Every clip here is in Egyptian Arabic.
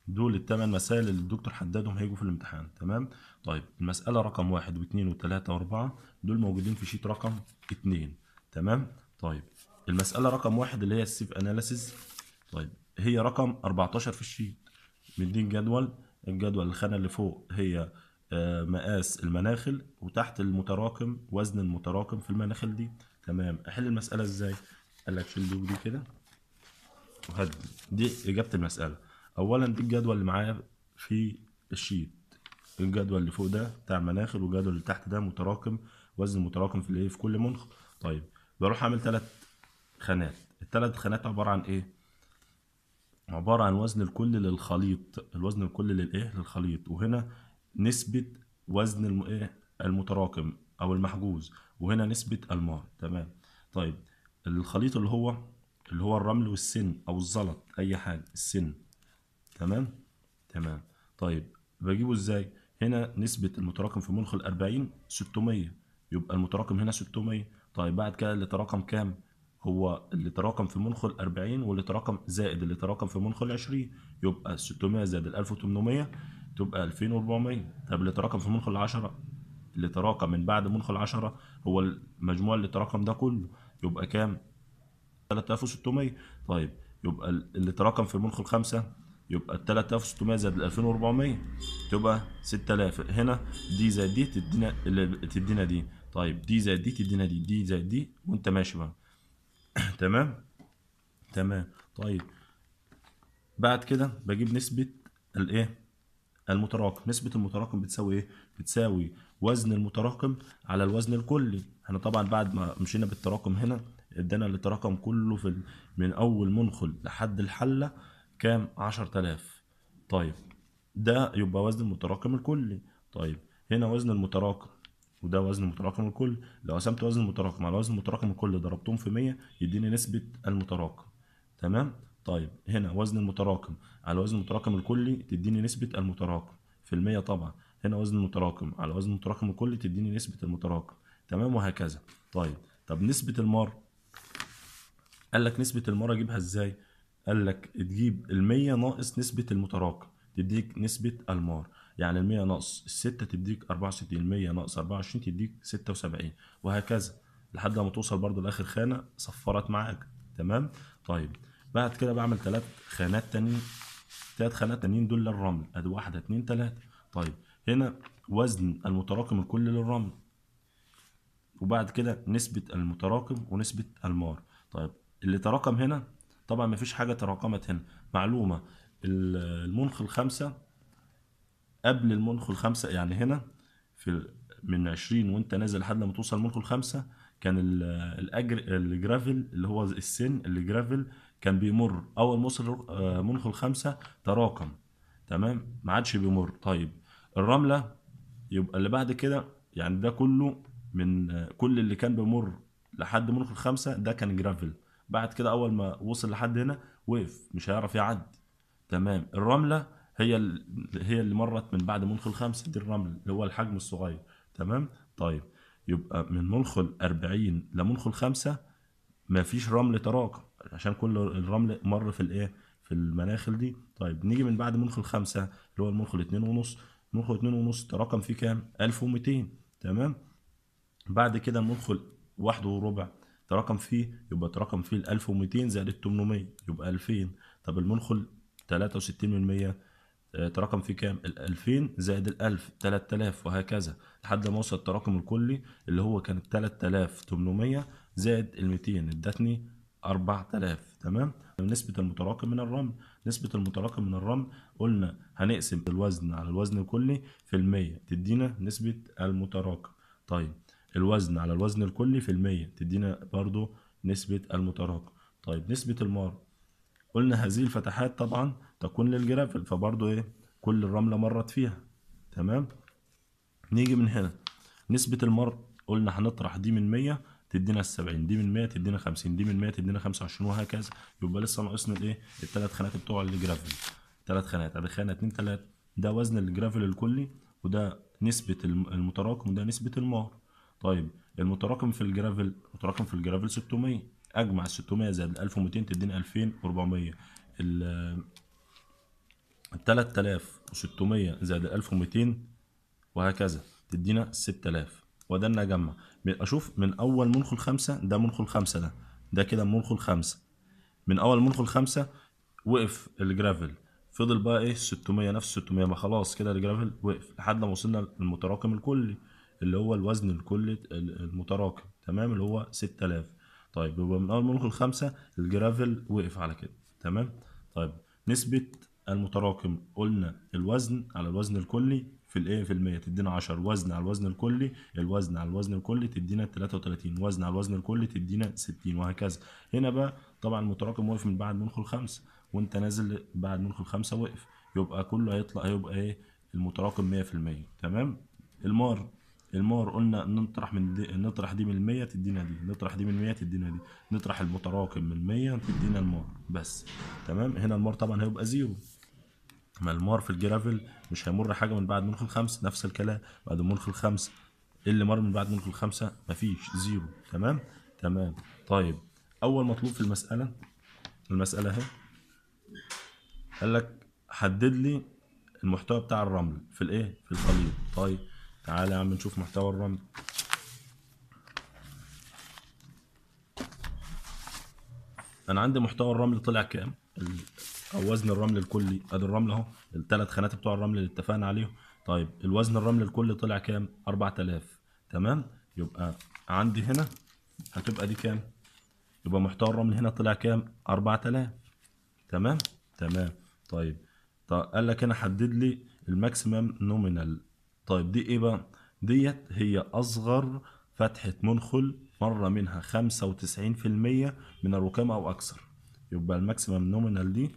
دول الثمان مسائل اللي الدكتور حددهم هيجوا في الامتحان تمام طيب المسألة رقم واحد واثنين وثلاثة وأربعة دول موجودين في شيت رقم اتنين تمام طيب المسألة رقم واحد اللي هي السيف أناليسيز طيب هي رقم 14 في الشيت مدين جدول الجدول الخانة اللي فوق هي آه، مقاس المناخل وتحت المتراكم وزن المتراكم في المناخل دي تمام احل المسألة ازاي قال لك شيل دي ودي كده وهد دي إجابة المسألة أولا دي الجدول اللي معايا في الشيت الجدول اللي فوق ده بتاع المناخل والجدول اللي تحت ده متراكم وزن متراكم في الايه في كل منخ طيب بروح اعمل ثلاث خانات الثلاث خانات عبارة عن ايه عبارة عن وزن الكل للخليط الوزن الكل للايه للخليط وهنا نسبة وزن الم... إيه؟ المتراكم او المحجوز وهنا نسبة الماء تمام طيب الخليط اللي هو اللي هو الرمل والسن او الزلط اي حاجة السن تمام تمام طيب بجيبه ازاي هنا نسبة المتراكم في منخ الأربعين 600 يبقى المتراكم هنا 600 طيب بعد كده اللي تراكم كام هو اللي تراكم في منخ الأربعين واللي تراكم زائد اللي تراكم في منخ العشرين يبقى 600 زائد ال 1800 تبقى 2400 طب اللي تراكم في منخ العشرة اللي تراكم من بعد منخ العشرة هو المجموع اللي تراكم ده كله يبقى كام 3600 طيب يبقى اللي تراكم في المنخ الخمسة يبقى ال 3600 زائد ال 2400 تبقى 6000 هنا دي زائد دي تدينا اللي تدينا دي طيب دي زائد دي تدينا دي دي زائد دي وانت ماشي بقى تمام تمام طيب بعد كده بجيب نسبة الايه المتراكم نسبة المتراكم بتساوي ايه بتساوي وزن المتراكم على الوزن الكلي احنا طبعا بعد ما مشينا بالتراكم هنا ادانا التراكم كله في ال- من اول منخل لحد الحلة كام 10000 طيب ده يبقى وزن المتراكم الكلي طيب هنا وزن المتراكم وده وزن المتراكم الكلي لو قسمت وزن المتراكم على وزن المتراكم الكلي ضربتهم في 100 يديني نسبة المتراكم تمام طيب هنا وزن المتراكم على وزن المتراكم الكلي تديني نسبة المتراكم في المية طبعا هنا وزن المتراكم على وزن المتراكم الكلي تديني نسبة المتراكم تمام وهكذا طيب طب نسبة المار قال لك نسبة المار اجيبها ازاي قال لك تجيب المية ناقص نسبة المتراكم تديك نسبة المار يعني المية ناقص الستة تديك أربعة وستين المية ناقص أربعة وعشرين تديك ستة وسبعين وهكذا لحد ما توصل برضو لآخر خانة صفرت معاك تمام طيب بعد كده بعمل تلات خانات تانيين تلات خانات تانيين دول للرمل ادي واحدة اتنين تلاتة طيب هنا وزن المتراكم الكلي للرمل وبعد كده نسبة المتراكم ونسبة المار طيب اللي تراكم هنا طبعا مفيش حاجة تراكمت هنا معلومة ال- المنخ الخمسة قبل المنخ الخمسة يعني هنا في من عشرين وانت نازل لحد لما توصل المنخ الخمسة كان ال- الأجر الجرافل اللي هو السن الجرافل كان بيمر أول ما وصل آه، منخ الخمسة تراكم تمام ما عادش بيمر طيب الرملة يبقى اللي بعد كده يعني ده كله من آه، كل اللي كان بيمر لحد منخ الخمسة ده كان جرافل بعد كده أول ما وصل لحد هنا وقف مش هيعرف يعدي تمام الرملة هي ال... هي اللي مرت من بعد منخل خمسة دي الرمل اللي هو الحجم الصغير تمام طيب يبقى من منخل 40 لمنخل خمسة ما فيش رمل تراكم عشان كل الرمل مر في الايه في المناخل دي طيب نيجي من بعد منخل خمسة اللي هو المنخل اتنين ونص منخل اتنين ونص تراكم فيه كام 1200 تمام بعد كده المنخل واحد وربع تراكم فيه يبقى تراكم فيه ال 1200 زائد ال 800 يبقى 2000 طب المنخل 63 من 100 آه، تراكم فيه كام؟ ال 2000 زائد ال 1000 3000 وهكذا لحد ما وصل التراكم الكلي اللي هو كان 3800 زائد ال 200 ادتني 4000 تمام؟ نسبة المتراكم من الرمل نسبة المتراكم من الرمل قلنا هنقسم الوزن على الوزن الكلي في المية تدينا نسبة المتراكم طيب الوزن على الوزن الكلي في المية تدينا برضو نسبة المتراكم طيب نسبة المار قلنا هذه الفتحات طبعا تكون للجرافل فبرضو ايه كل الرملة مرت فيها تمام نيجي من هنا نسبة المر قلنا هنطرح دي من 100 تدينا السبعين دي من 100 تدينا 50 دي من 100 تدينا 25 وهكذا يبقى لسه ناقصنا الايه الثلاث خانات بتوع الجرافل ثلاث خانات ادي خانه 2 3 ده وزن الجرافل الكلي وده نسبة الم- المتراكم وده نسبة المار طيب المتراكم في الجرافل المتراكم في الجرافل 600 اجمع ال 600 زائد ال 1200 تديني 2400 ال- ال 3600 زائد ال 1200 وهكذا تدينا 6000 وده إن اجمع من- اشوف من اول منخل خمسة ده منخل خمسة ده ده كده منخل خمسة من اول منخل خمسة وقف الجرافل فضل بقى ايه 600 نفس 600 ما خلاص كده الجرافل وقف لحد ما وصلنا للمتراكم الكلي اللي هو الوزن الكلي ال- المتراكم تمام اللي هو 6000 طيب يبقى من اول منخل خمسة الجرافل وقف على كده تمام طيب نسبة المتراكم قلنا الوزن على الوزن الكلي في الايه في المية تدينا 10 وزن على الوزن الكلي الوزن على الوزن الكلي تدينا 33 وزن على الوزن الكلي تدينا 60 وهكذا هنا بقى طبعا المتراكم وقف من بعد منخل خمسة وانت نازل بعد منخل خمسة وقف يبقى كله هيطلع هيبقى ايه المتراكم 100% تمام المار المار قلنا نطرح من دي نطرح دي من المية تدينا دي نطرح دي من المية تدينا دي نطرح المتراكم من المية تدينا المار بس تمام هنا المار طبعا هيبقى زيرو ما المار في الجرافل مش هيمر حاجه من بعد منخل خمسة نفس الكلام بعد منخل خمسة إيه اللي مر من بعد منخل خمسة مفيش زيرو تمام تمام طيب اول مطلوب في المساله المساله اهي قال لك حدد لي المحتوى بتاع الرمل في الايه في الخليط طيب تعالى يا عم نشوف محتوى الرمل انا عندي محتوى الرمل طلع كام ال- او وزن الرمل الكلي ادي الرمل اهو الثلاث خانات بتوع الرمل اللي اتفقنا عليهم طيب الوزن الرمل الكلي طلع كام 4000 تمام يبقى عندي هنا هتبقى دي كام يبقى محتوى الرمل هنا طلع كام 4000 تمام تمام طيب طيب قال لك هنا حدد لي الماكسيمم نومينال طيب دي ايه بقى ديت هي اصغر فتحة منخل مر منها 95% من الركام او اكثر يبقى الماكسيمم نومينال دي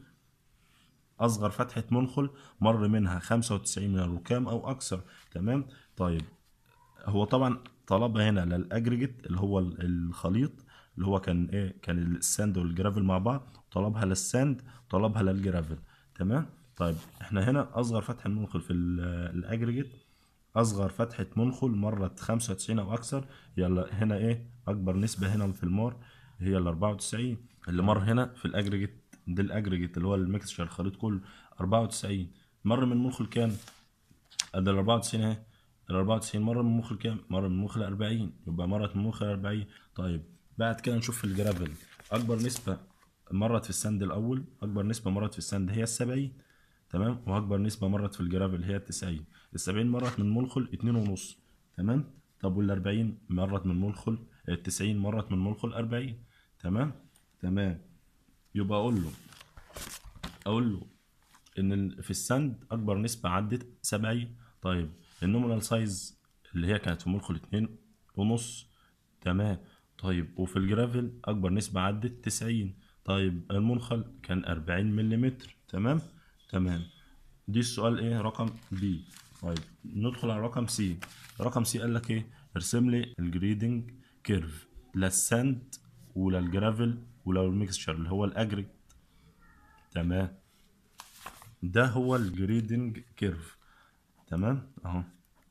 اصغر فتحة منخل مر منها 95 من الركام او اكثر تمام طيب هو طبعا طلبها هنا للاجريجيت اللي هو ال- الخليط اللي هو كان ايه كان الساند والجرافل مع بعض طلبها للساند طلبها للجرافل تمام طيب احنا هنا اصغر فتحة منخل في ال- الاجريجيت اصغر فتحة منخل مرت 95 او اكثر يلا هنا ايه اكبر نسبة هنا في المار هي ال 94 اللي مر هنا في الاجريجيت ده الاجريجيت اللي هو الميكسشر الخليط كله 94 مر من منخل كام ادي ال 94 اهي ال 94 مره من مخ كام؟ مره من مخ 40 يبقى مرت من مخ 40 طيب بعد كده نشوف في الجرافل اكبر نسبه مرت في السند الاول اكبر نسبه مرت في السند هي ال 70 تمام واكبر نسبه مرت في الجرافل هي ال 90 ال 70 مرت من منخل 2 ونص تمام طب وال 40 مرت من منخل ال 90 مرت من منخل 40 تمام تمام يبقى اقول له اقول له ان ال- في السند اكبر نسبه عدت 70 طيب النومينال سايز اللي هي كانت في منخل اتنين ونص تمام طيب وفي الجرافل اكبر نسبه عدت 90 طيب المنخل كان 40 ملم تمام تمام دي السؤال ايه رقم بي طيب ندخل على رقم سي رقم سي قال لك ايه ارسم لي الجريدنج كيرف لا الساند ولا الجرافل ولا الميكسشر اللي هو الاجريج تمام ده هو الجريدنج كيرف تمام اهو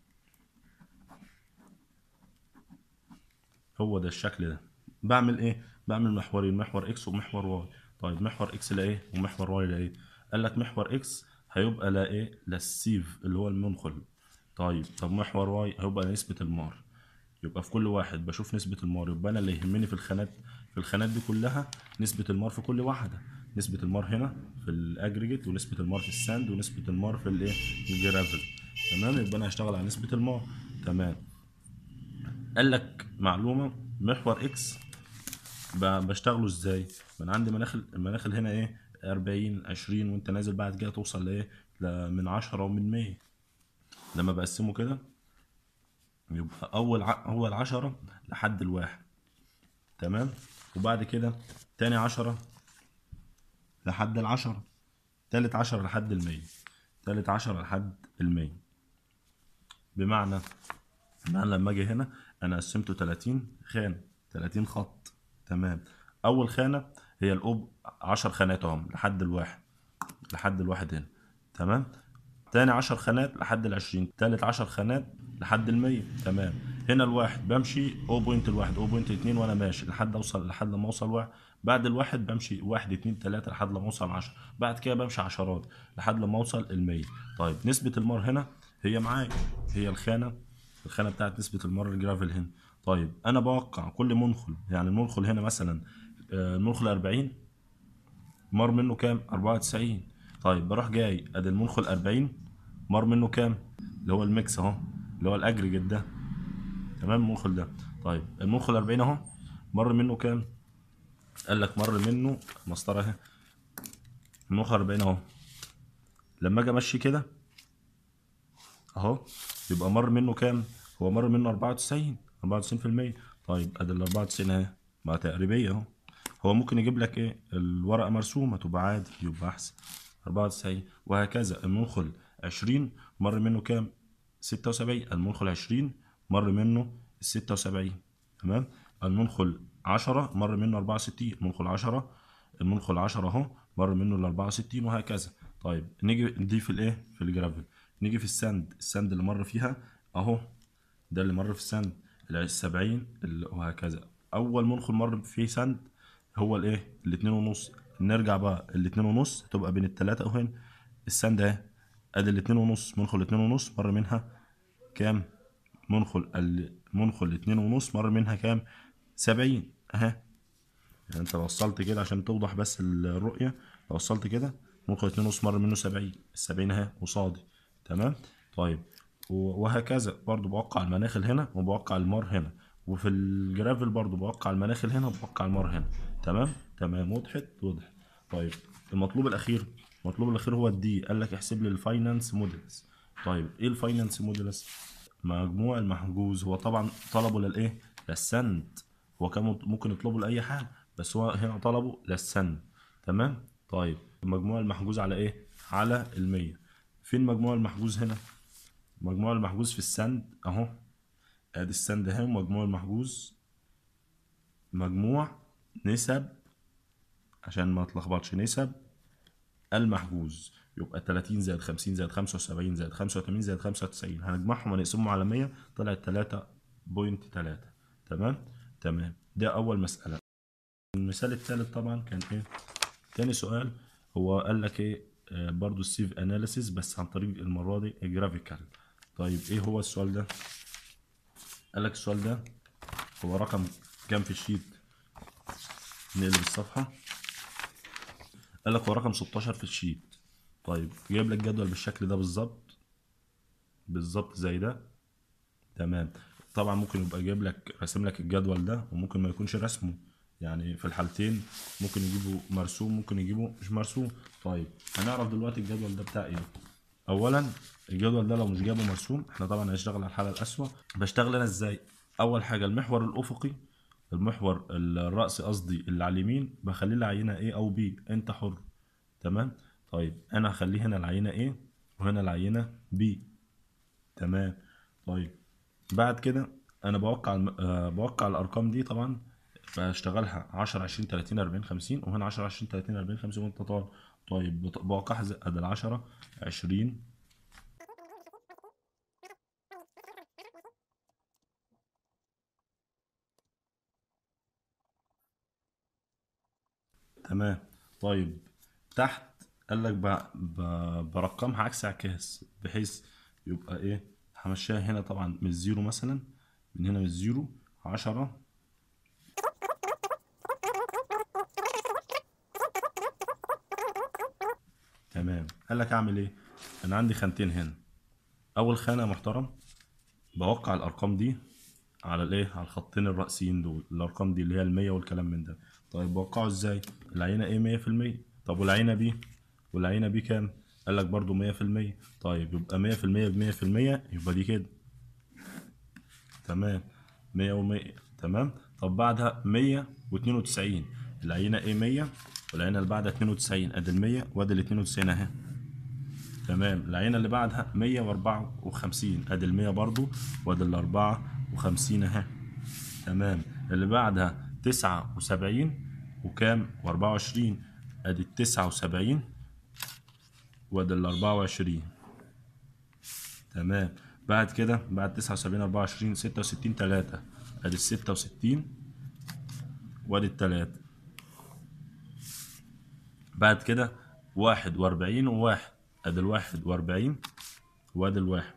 هو ده الشكل ده بعمل ايه بعمل محورين محور اكس ومحور واي طيب محور اكس لايه ومحور واي لايه قال لك محور اكس هيبقى لا ايه للسيف اللي هو المنخل طيب طب محور واي هيبقى نسبة المار يبقى في كل واحد بشوف نسبة المار يبقى انا اللي يهمني في الخانات في الخانات دي كلها نسبة المار في كل واحدة نسبة المار هنا في الاجريجيت ونسبة المار في الساند ونسبة المار في الايه الجرافل تمام يبقى انا هشتغل على نسبة المار تمام قال لك معلومة محور اكس ب- بشتغله ازاي من عندي مناخل المناخل هنا ايه 40 20 وانت نازل بعد كده توصل لايه ل- من 10 ومن 100 لما بقسمه كده يبقى اول ع... اول 10 لحد الواحد تمام وبعد كده تاني 10 لحد العشرة تالت 10 لحد المية تالت 10 لحد المية بمعنى بمعنى لما اجي هنا انا قسمته 30 خانة 30 خط تمام اول خانة هي الاوب 10 خانات اهم لحد الواحد لحد الواحد هنا تمام تاني 10 خانات لحد العشرين تالت 10 خانات لحد المية تمام هنا الواحد بمشي 0.1 0.2 وانا ماشي لحد اوصل لحد لما اوصل واحد بعد الواحد بمشي واحد اتنين تلاتة لحد لما اوصل 10 بعد كده بمشي عشرات لحد لما اوصل ال 100 طيب نسبة المار هنا هي معايا هي الخانة الخانة بتاعت نسبة المار الجرافل هنا طيب انا بوقع كل منخل يعني المنخل هنا مثلا آه، المنخل 40 مار منه كام 94 طيب بروح جاي ادي المنخل 40 مار منه كام اللي هو الميكس اهو اللي هو الاجريجيت ده تمام المنخل ده طيب المنخل 40 اهو مر منه كام قال لك مر منه مسطره اهي المنخل 40 اهو لما اجي امشي كده اهو يبقى مر منه كام هو مر منه 94 94% طيب ادي ال 94 اهي ما تقريبيه اهو هو ممكن يجيب لك ايه الورقه مرسومه تبقى عادي يبقى احسن 94 وهكذا المنخل 20 مر منه كام 76 المنخل 20 مر منه ال 76 تمام المنخل 10 مر منه 64 المنخل 10 المنخل 10 اهو مر منه ال 64 وهكذا طيب نيجي دي في الايه في الجرافل نيجي في السند السند اللي مر فيها اهو ده اللي مر في السند ال 70 اللي- وهكذا اول منخل مر فيه سند هو الايه الاتنين ونص نرجع بقى الاتنين ونص تبقى بين التلاتة وهنا السند اهي ادي الاتنين ونص منخل الاتنين ونص مر منها كام منخل المنخل الاتنين ونص مر منها كام سبعين اهي يعني انت لو وصلت كده عشان توضح بس الرؤية لو وصلت كده منخل اتنين ونص مر منه سبعين السبعين اهي قصادي تمام طيب و- وهكذا برضو بوقع المناخل هنا وبوقع المار هنا وفي الجرافل برضو بوقع المناخل هنا وبوقع المار هنا تمام تمام وضحت وضحت طيب المطلوب الاخير المطلوب الاخير هو الدي قال لك احسب لي الفاينانس موديلز طيب ايه الفاينانس موديلز مجموع المحجوز هو طبعا طلبه للايه للسند هو كان مط- ممكن يطلبه لاي حاجه بس هو هنا طلبه للسند تمام طيب المجموع المحجوز على ايه على المية فين مجموع المحجوز هنا مجموع المحجوز في السند اهو ادي السند اهي ومجموع المحجوز مجموع نسب عشان ما تلخبطش نسب المحجوز يبقى 30 زائد 50 زائد 75 زائد 85 زائد 95 هنجمعهم ونقسمهم على 100 طلعت 3.3 تمام تمام ده اول مسألة المثال الثالث طبعا كان ايه تاني سؤال هو قال لك ايه آه برضو السيف اناليسيس بس عن طريق المرة دي جرافيكال طيب ايه هو السؤال ده قال لك السؤال ده هو رقم كام في الشيت نقلب الصفحة قال لك هو رقم 16 في الشيت طيب جايب لك جدول بالشكل ده بالظبط بالظبط زي ده تمام طبعا ممكن يبقى جايب لك راسم لك الجدول ده وممكن ما يكونش رسمه يعني في الحالتين ممكن يجيبه مرسوم ممكن يجيبه مش مرسوم طيب هنعرف دلوقتي الجدول ده بتاع ايه اولا الجدول ده لو مش جايبه مرسوم احنا طبعا هنشتغل على الحاله الاسوأ بشتغل انا ازاي اول حاجه المحور الافقي المحور الرأسي قصدي اللي على اليمين بخليه العينه A او B انت حر تمام طيب انا هخليه هنا العينه A وهنا العينه B تمام طيب بعد كده انا بوقع الم... آه بوقع الارقام دي طبعا بشتغلها 10 20 30 40 50 وهنا 10 20 30 40 50 وانت طالع طيب بط- بوقعها زي ادي ال 10 20 تمام طيب تحت قال لك ب... ب... برقمها عكس عكاس بحيث يبقى ايه همشيها هنا طبعا من الزيرو مثلا من هنا من الزيرو عشرة تمام قال لك اعمل ايه انا عندي خانتين هنا اول خانه يا محترم بوقع الارقام دي على الايه على الخطين الرئيسيين دول الارقام دي اللي هي المية والكلام من ده طيب بوقعه ازاي العينه ايه مية في المية طب والعينه بي والعينه بي كام قال لك برضو مية في المية طيب يبقى مية في المية بمية في المية يبقى دي كده تمام مية ومية تمام طب بعدها مية واتنين وتسعين العينة ايه مية والعينة اللي بعدها اتنين وتسعين ادي المية وادي الاتنين وتسعين اهي تمام العينة اللي بعدها مية واربعة وخمسين ادي المية برضو وادي الاربعة وخمسين اهي تمام اللي بعدها تسعة وسبعين وكام واربعة وعشرين ادي التسعة وسبعين وادي الاربعة وعشرين تمام بعد كده بعد 79 24 66 3 ادي ال 66 وادي التلاتة بعد كده واحد وأربعين وواحد ادي الواحد وأربعين وادي الواحد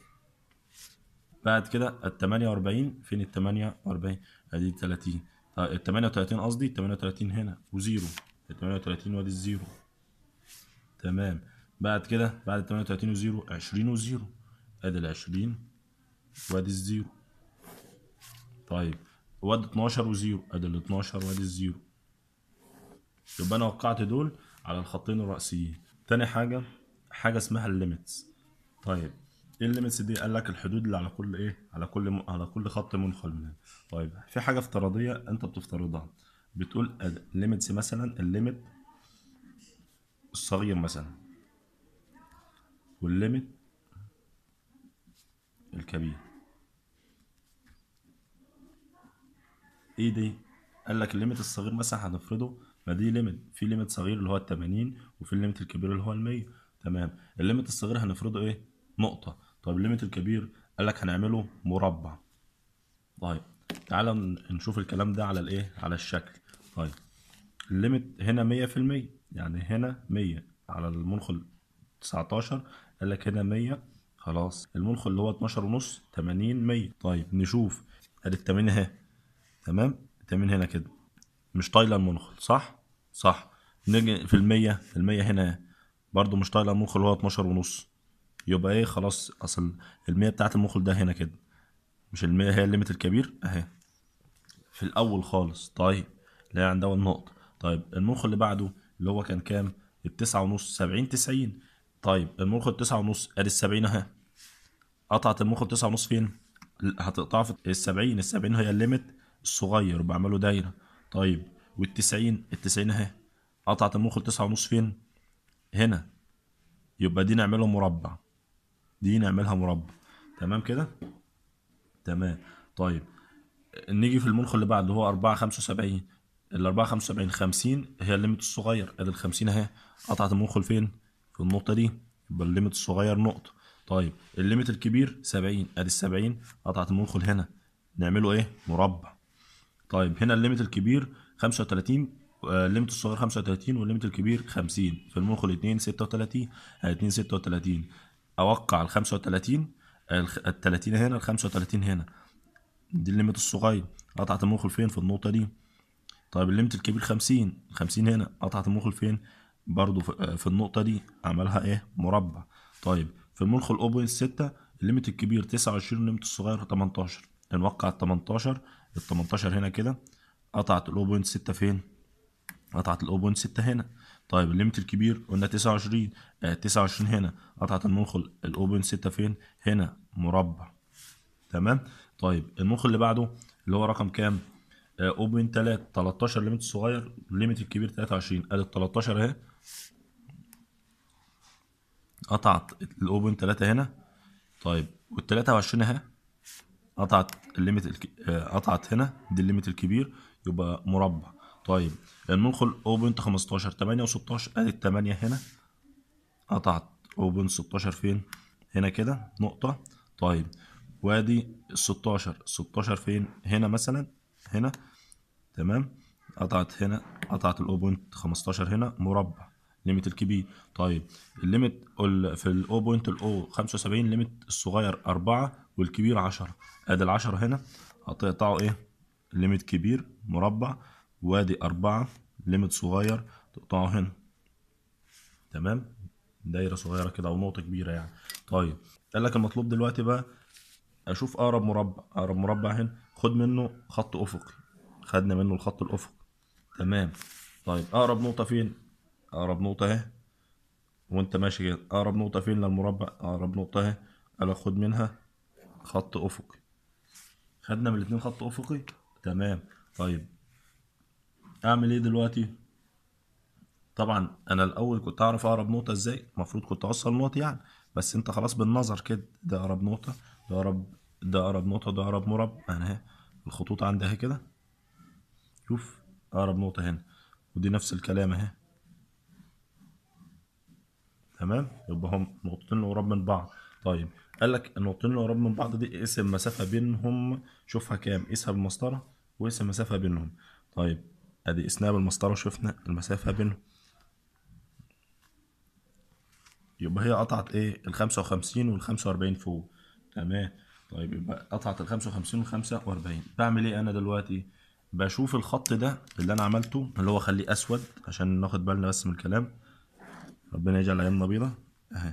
بعد كده التمانية وأربعين فين التمانية وأربعين ادي تلاتين طيب التمانية وتلاتين قصدي التمانية وتلاتين هنا وزيرو التمانية وتلاتين وادي الزيرو تمام بعد كده بعد التمانية وتلاتين وزيرو عشرين وزيرو ادي العشرين وادي الزيرو طيب وادي اتناشر وزيرو ادي الاتناشر وادي الزيرو يبقى انا وقعت دول على الخطين الرئيسيين تاني حاجة حاجة اسمها الليميتس طيب ايه الليميتس دي قال لك الحدود اللي على كل ايه على كل م... على كل خط منخل منها طيب في حاجة افتراضية انت بتفترضها بتقول الليميتس مثلا الليميت الصغير مثلا والليميت الكبير ايه دي قال لك الليميت الصغير مثلا هنفرضه ما دي ليميت في ليميت صغير اللي هو ال 80 وفي الليميت الكبير اللي هو ال 100 تمام الليميت الصغير هنفرضه ايه نقطة طيب الليميت الكبير قال لك هنعمله مربع طيب تعالى نشوف الكلام ده على الايه على الشكل طيب الليميت هنا 100% يعني هنا 100 على المنخل 19 قال لك هنا 100 خلاص المنخل اللي هو 12 ونص 80 100 طيب نشوف ادي ال 80 اهي تمام ال 80 هنا كده مش طايله المنخل صح صح نيجي في المية في المية هنا برضو مش طايله المنخل اللي هو 12 ونص يبقى ايه خلاص اصل المية بتاعت المنخل ده هنا كده مش المية هي الليميت الكبير اهي في الاول خالص طيب اللي هي عند اول نقطة طيب المنخل اللي بعده اللي هو كان كام التسعة ونص سبعين تسعين طيب المنخل التسعة ونص ادي السبعين اهي قطعت المنخل تسعة ونص فين هتقطعها في السبعين السبعين هي الليميت الصغير بعمله دايرة طيب والتسعين التسعين اهي قطعت المنخل تسعة ونص فين هنا يبقى دي نعمله مربع دي نعملها مربع تمام كده تمام طيب نيجي في المنخل اللي بعده هو أربعة خمسة وسبعين الأربعة خمسة وسبعين خمسين هي الليميت الصغير ادي الخمسين اهي قطعت المنخل فين في النقطة دي يبقى الليميت الصغير نقطة طيب الليميت الكبير سبعين ادي السبعين قطعت المنخل هنا نعمله ايه مربع طيب هنا الليميت الكبير خمسة وتلاتين الليميت الصغير خمسة وتلاتين والليميت الكبير خمسين في المنخل اتنين ستة وتلاتين اتنين ستة وتلاتين أوقع الخمسة وتلاتين التلاتين هنا الخمسة وتلاتين هنا دي الليميت الصغير قطعت المنخل فين في النقطة دي طيب الليميت الكبير خمسين خمسين هنا قطعت المنخل فين برضو في النقطة دي عملها ايه مربع طيب في المنخل اوبوينت ستة الليميت الكبير تسعة وعشرين والليميت الصغير تمنتاشر نوقع التمنتاشر التمنتاشر هنا كده قطعت الاوبوينت ستة فين قطعت الاوبوينت ستة هنا طيب الليميت الكبير قلنا تسعة وعشرين تسعة وعشرين هنا قطعت المنخل الاوبوينت ستة فين هنا مربع تمام طيب المنخل اللي بعده اللي هو رقم كام اوبوينت تلاتة تلاتاشر الليميت الصغير الليميت الكبير تلاتة وعشرين ادي التلاتاشر اهي قطعت الاوبوينت تلاتة هنا طيب والتلاتة وعشرين اهي قطعت الليميت الك... قطعت هنا دي الليميت الكبير يبقى مربع طيب المنخل اوبنت 15 8 و16 ادي التمانية هنا قطعت اوبنت 16 فين هنا كده نقطة طيب وادي ال 16 16 فين هنا مثلا هنا تمام قطعت هنا قطعت الاوبنت 15 هنا مربع ليميت الكبير طيب الليميت في الاو بوينت الاو 75 ليميت الصغير 4 والكبير 10 ادي ال 10 هنا هتقطعوا ايه ليميت كبير مربع وادي أربعة ليميت صغير تقطعه هنا تمام دايرة صغيرة كده أو نقطة كبيرة يعني طيب قال لك المطلوب دلوقتي بقى أشوف أقرب مربع أقرب مربع هنا خد منه خط أفقي خدنا منه الخط الأفقي تمام طيب أقرب نقطة فين أقرب نقطة أهي وأنت ماشي كده أقرب نقطة فين للمربع أقرب نقطة أهي قال لك خد منها خط أفقي خدنا من الاتنين خط أفقي تمام طيب اعمل ايه دلوقتي طبعا انا الاول كنت اعرف اقرب نقطه ازاي المفروض كنت اوصل نقط يعني بس انت خلاص بالنظر كده ده اقرب نقطه ده اقرب ده اقرب نقطه ده اقرب مربع انا اهي الخطوط عندي اهي كده شوف اقرب نقطه هنا ودي نفس الكلام اهي تمام يبقى هم نقطتين قراب من بعض طيب قال لك النقطتين اللي قريبين من بعض دي قيس المسافة بينهم شوفها كام قيسها بالمسطرة وقيس المسافة بينهم طيب ادي قسناها بالمسطرة وشفنا المسافة بينهم يبقى هي قطعت ايه ال 55 وال 45 فوق تمام طيب يبقى قطعت ال 55 وال 45 بعمل ايه انا دلوقتي بشوف الخط ده اللي انا عملته اللي هو اخليه اسود عشان ناخد بالنا بس من الكلام ربنا يجعل ايامنا بيضة اهي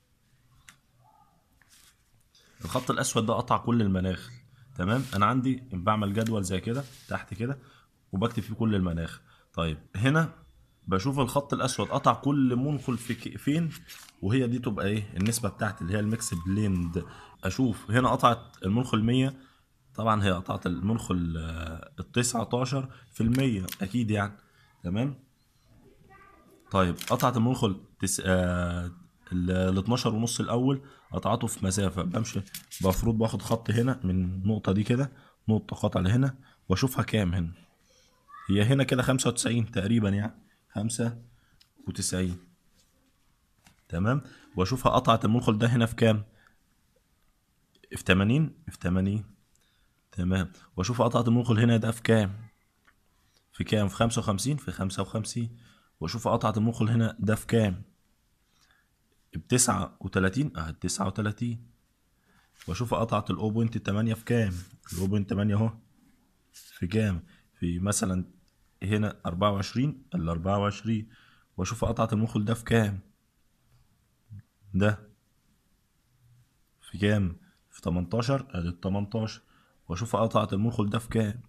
الخط الاسود ده قطع كل المناخ تمام انا عندي بعمل جدول زي كده تحت كده وبكتب فيه كل المناخ طيب هنا بشوف الخط الاسود قطع كل منخل في ك- فين وهي دي تبقى ايه النسبه بتاعتي اللي هي الميكس بليند اشوف هنا قطعت المنخل 100 طبعا هي قطعت المنخل آه، ال 19 في المية اكيد يعني تمام طيب قطعت المنخل تس... آه... ال 12 ونص الاول قطعته في مسافه بمشي المفروض باخد خط هنا من النقطه دي كده نقطه قطع لهنا واشوفها كام هنا هي هنا كده 95 تقريبا يعني 95 تمام واشوفها قطعت المنخل ده هنا في كام في 80 في 80 تمام واشوف قطعة المنخل هنا ده في كام في كام في 55 في 55 واشوف قطعة المنخل هنا ده في كام ب 39 اه 39 واشوف قطعة الاو بوينت 8 في كام الاو بوينت 8 اهو في كام في مثلا هنا 24 ال 24 واشوف قطعة المنخل ده في كام ده في كام في 18 ادي ال 18 واشوف قطعة المنخل ده في كام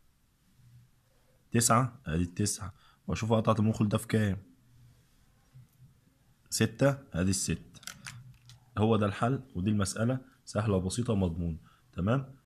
تسعة ادي التسعة واشوف قطعة المنخل ده في كام ستة ادي الست هو ده الحل ودي المسألة سهلة وبسيطة ومضمون تمام